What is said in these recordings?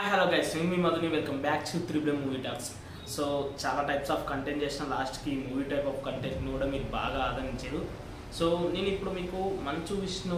hi hello guys నేను మీ మధుని welcome back to triple movie talks so చాలా టైప్స్ ఆఫ్ కంటెంట్ చేసిన లాస్ట్కి మూవీ టైప్ ఆఫ్ కంటెంట్ని కూడా మీరు బాగా ఆదరించారు సో నేను ఇప్పుడు మీకు మంచు విష్ణు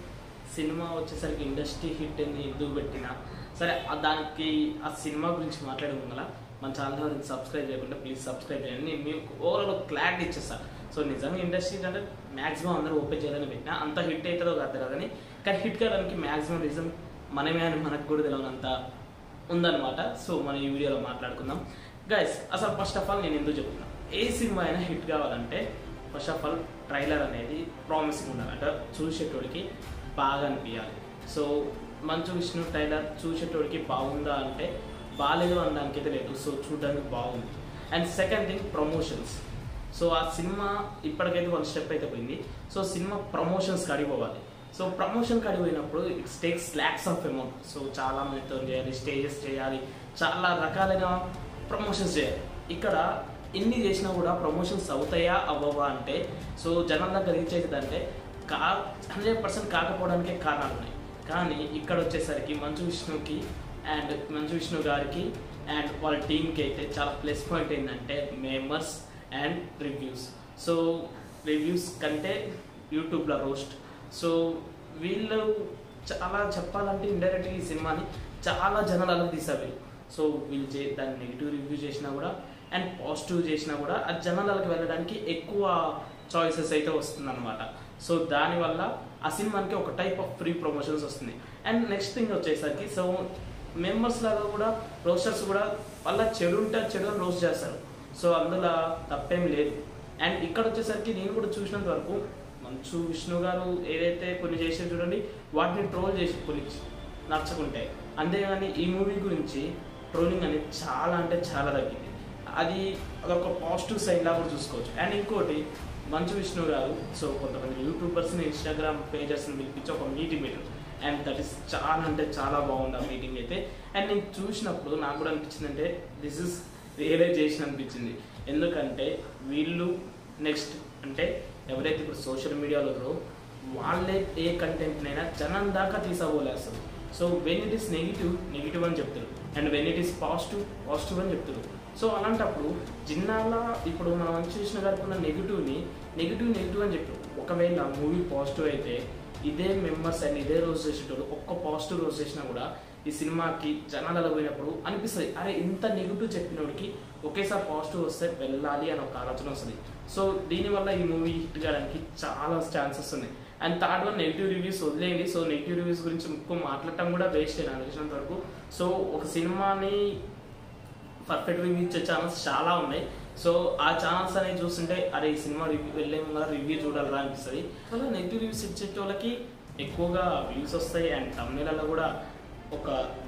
సినిమా వచ్చేసరికి ఇండస్ట్రీ హిట్ అని ఎందుకు పెట్టిన సరే ఆ దానికి ఆ సినిమా గురించి మాట్లాడే ముందల మన ఛానల్ గురించి సబ్స్క్రైబ్ చేయకుండా ప్లీజ్ సబ్స్క్రైబ్ చేయండి నేను మీకు ఓవరాల్ క్లారిటీ ఇచ్చేస్తాను సో నిజంగా ఇండస్ట్రీ అంటే మాక్సిమం అందరూ ఓపెన్ చేయాలని పెట్టినా అంత హిట్ అవుతుందో కాదు కానీ కానీ హిట్ కావడానికి మాక్సిమం రీజన్ మనమే అని మనకు కూడా తెలియనంత ఉందన్నమాట సో మనం ఈ వీడియోలో మాట్లాడుకుందాం గైస్ అసలు ఫస్ట్ ఆఫ్ ఆల్ నేను ఎందుకు చెప్తున్నా ఏ సినిమా అయినా హిట్ కావాలంటే ఫస్ట్ ఆఫ్ ఆల్ ట్రైలర్ అనేది ప్రామిసింగ్ ఉండాలి అంటే చూసేటోడికి బాగా అనిపించాలి సో మంచు విష్ణు ట్రైలర్ చూసేటోడికి బాగుందా అంటే బాగాలేదు అనడానికి అయితే లేదు సో చూడడానికి బాగుంది and second thing promotions so ఆ సినిమా ఇప్పటికైతే వన్ స్టెప్ అయితే పోయింది సో సినిమా ప్రమోషన్స్ కడిపోవాలి సో ప్రమోషన్ కడిపోయినప్పుడు it's takes lakhs of amount so చాలా మందితో చేయాలి స్టేజెస్ చేయాలి చాలా రకాలైన ప్రమోషన్స్ చేయాలి ఇక్కడ ఎన్ని చేసినా కూడా ప్రమోషన్స్ అవుతాయా అవ్వవా అంటే సో జనం దగ్గర రీచ్ అవుతుందంటే కా హండ్రెడ్ పర్సెంట్ కాకపోవడానికే కారణాలు ఉన్నాయి కానీ ఇక్కడ వచ్చేసరికి మంచు విష్ణుకి అండ్ మంచు విష్ణు గారికి అండ్ వాళ్ళ టీంకి అయితే చాలా ప్లస్ పాయింట్ ఏంటంటే members and reviews so reviews కంటే యూట్యూబ్లో రోస్ట్ సో వీళ్ళు చాలా చెప్పాలంటే ఇండైరెక్ట్గా ఈ సినిమాని చాలా జనాలకు తీసారు వీళ్ళు సో వీళ్ళు చే దాన్ని నెగిటివ్ రివ్యూ చేసినా కూడా అండ్ పాజిటివ్ చేసినా కూడా ఆ జనాలకు వెళ్ళడానికి ఎక్కువ చాయిసెస్ అయితే వస్తుందన్నమాట సో దానివల్ల ఆ సినిమాకి ఒక టైప్ ఆఫ్ ఫ్రీ ప్రమోషన్స్ వస్తుంది అండ్ నెక్స్ట్ థింగ్ వచ్చేసరికి సో మెంబర్స్ లాగా కూడా రోస్టర్స్ కూడా వాళ్ళ చెడు ఉంటే చెడు అని రోస్ట్ చేస్తారు సో అందులో తప్పేం లేదు అండ్ ఇక్కడ వచ్చేసరికి నేను కూడా చూసినంత వరకు మంచు విష్ణు గారు ఏదైతే కొన్ని చేసారు చూడండి వాటిని ట్రోల్ చేసి కొన్ని నచ్చకుంటే అంతేగాని ఈ మూవీ గురించి ట్రోలింగ్ అనేది చాలా అంటే చాలా తగ్గింది అది అదొక పాజిటివ్ సైడ్ లా కూడా చూసుకోవచ్చు అండ్ ఇంకోటి మంచు విష్ణు గారు సో కొంతమంది యూట్యూబర్స్ని ఇన్స్టాగ్రామ్ పేజెస్ని పిలిపించి ఒక మీటింగ్ పెట్టారు అండ్ దట్ ఈస్ చాలా అంటే చాలా బాగుంది ఆ మీటింగ్ అయితే అండ్ నేను చూసినప్పుడు నాకు కూడా అనిపించింది అంటే దిస్ ఇస్ రియలైజేషన్ అనిపించింది ఎందుకంటే వీళ్ళు నెక్స్ట్ అంటే ఎవరైతే ఇప్పుడు సోషల్ మీడియాలో ఉన్నారో వాళ్ళే ఏ కంటెంట్నైనా జనం దాకా తీసుకోలేస్తారు so when it is negative negative అని చెప్తారు and when it is positive positive అని చెప్తారు సో అలాంటప్పుడు జిన్నాల ఇప్పుడు మనం మంచి చూసిన గారికి ఉన్న నెగిటివ్ని నెగిటివ్ నెగిటివ్ అని చెప్పారు ఒకవేళ మూవీ పాజిటివ్ అయితే ఇదే మెంబర్స్ అండ్ ఇదే రోజు చేసేటోడు ఒక్క పాజిటివ్ రోజు చేసినా కూడా ఈ సినిమాకి జనాలలో పోయినప్పుడు అనిపిస్తుంది అరే ఇంత నెగిటివ్ చెప్పినోడికి ఒకేసారి పాజిటివ్ వస్తే వెళ్ళాలి అని ఒక ఆలోచన వస్తుంది సో దీనివల్ల ఈ మూవీ హిట్ కావడానికి చాలా ఛాన్సెస్ ఉన్నాయి and third one negative reviews వదిలేయండి సో నెగిటివ్ రివ్యూస్ గురించి ఎక్కువ మాట్లాడటం కూడా వేస్ట్ నాకు తెలిసినంత వరకు సో ఒక సినిమాని పర్ఫెక్ట్ రివ్యూ ఇచ్చే ఛానల్స్ చాలా ఉన్నాయి సో ఆ ఛానల్స్ అనేవి చూస్తుంటే అరే ఈ సినిమా రివ్యూ వెళ్ళే ముందర రివ్యూ చూడాలరా అనిపిస్తుంది అలా నెగిటివ్ రివ్యూస్ ఇచ్చే వాళ్ళకి ఎక్కువగా వ్యూస్ వస్తాయి అండ్ తమిళలో కూడా ఒక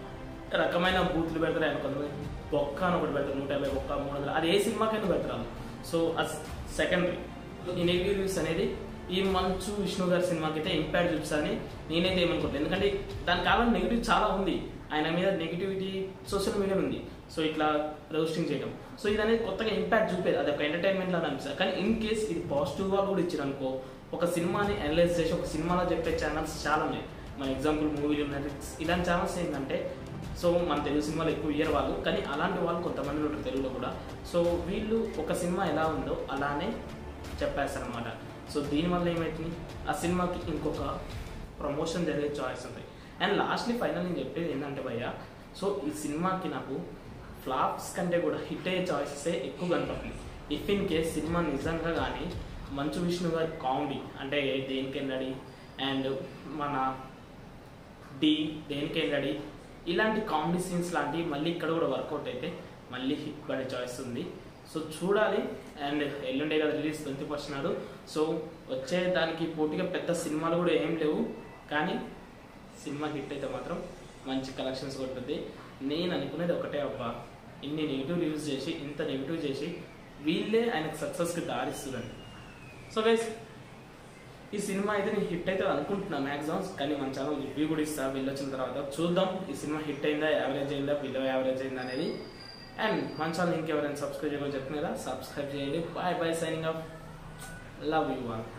రకమైన బూతులు పెడతారు అండ్ కొంతమంది బొక్క అని ఒకటి పెడతారు నూట యాభై బొక్క మూడు వందలు అది ఏ సినిమాకైనా పెడతారు సో అది సెకండరీ ఈ నెగిటివ్ రివ్యూస్ అనేది ఈ మంచు విష్ణు గారి సినిమాకి అయితే ఇంపాక్ట్ చూపిస్తారని నేనైతే ఏమనుకుంటాను ఎందుకంటే దాని కాలం నెగిటివ్ చాలా ఉంది ఆయన మీద నెగిటివిటీ సోషల్ మీడియా ఉంది సో ఇట్లా రోస్టింగ్ చేయడం సో ఇది అనేది కొత్తగా ఇంపాక్ట్ చూపేది అది ఒక ఎంటర్టైన్మెంట్ లాగా అనిపిస్తుంది కానీ ఇన్ కేస్ ఇది పాజిటివ్ గా కూడా ఇచ్చారు అనుకో ఒక సినిమాని అనలైజ్ చేసి ఒక సినిమాలో చెప్పే ఛానల్స్ చాలా ఉన్నాయి మన ఎగ్జాంపుల్ మూవీ నెట్ఫ్లిక్స్ ఇలాంటి ఛానల్స్ ఏంటంటే సో మన తెలుగు సినిమాలు ఎక్కువ ఇయ్యరు వాళ్ళు కానీ అలాంటి వాళ్ళు కొంతమంది ఉంటారు తెలుగులో కూడా సో వీళ్ళు ఒక సినిమా ఎలా ఉందో అలానే చెప్పేస్తారనమాట సో దీనివల్ల ఏమవుతుంది ఆ సినిమాకి ఇంకొక ప్రమోషన్ జరిగే చాయిస్ ఉంటాయి అండ్ లాస్ట్లీ ఫైనల్ నేను చెప్పేది ఏంటంటే భయ్య సో ఈ సినిమాకి నాకు ఫ్లాప్స్ కంటే కూడా హిట్ అయ్యే చాయిసెస్ ఎక్కువ కనపడుతుంది ఇఫ్ ఇన్ కేస్ సినిమా నిజంగా కానీ మంచు విష్ణు గారి కామెడీ అంటే దేనికి వెళ్ళడి అండ్ మన డి దేనికి వెళ్ళడి ఇలాంటి కామెడీ సీన్స్ లాంటివి మళ్ళీ ఇక్కడ కూడా వర్కౌట్ అయితే మళ్ళీ హిట్ పడే చాయిస్ ఉంది సో చూడాలి అండ్ ఎల్లుండే కదా రిలీజ్ ట్వంటీ ఫస్ట్ నాడు సో వచ్చే దానికి పోటీగా పెద్ద సినిమాలు కూడా ఏం లేవు కానీ సినిమా హిట్ అయితే మాత్రం మంచి కలెక్షన్స్ కొట్టుద్ది నేను అనుకునేది ఒకటే అబ్బా ఇన్ని నెగిటివ్ రివ్యూస్ చేసి ఇంత నెగిటివ్ చేసి వీళ్ళే ఆయనకు సక్సెస్కి దారిస్తున్నారు సో గైస్ ఈ సినిమా అయితే నేను హిట్ అయితే అనుకుంటున్నా మ్యాక్సిమం కానీ మన ఛానల్ రివ్యూ కూడా ఇస్తా వీళ్ళు వచ్చిన తర్వాత చూద్దాం ఈ సినిమా హిట్ అయిందా యావరేజ్ అయిందా బిలో యావరేజ్ అయిందా అనేది అండ్ మన ఛానల్ ఇంకెవరైనా సబ్స్క్రైబ్ చేయమని చెప్తున్నా కదా సబ్స్క్రైబ్ చేయండి bye bye signing off love you one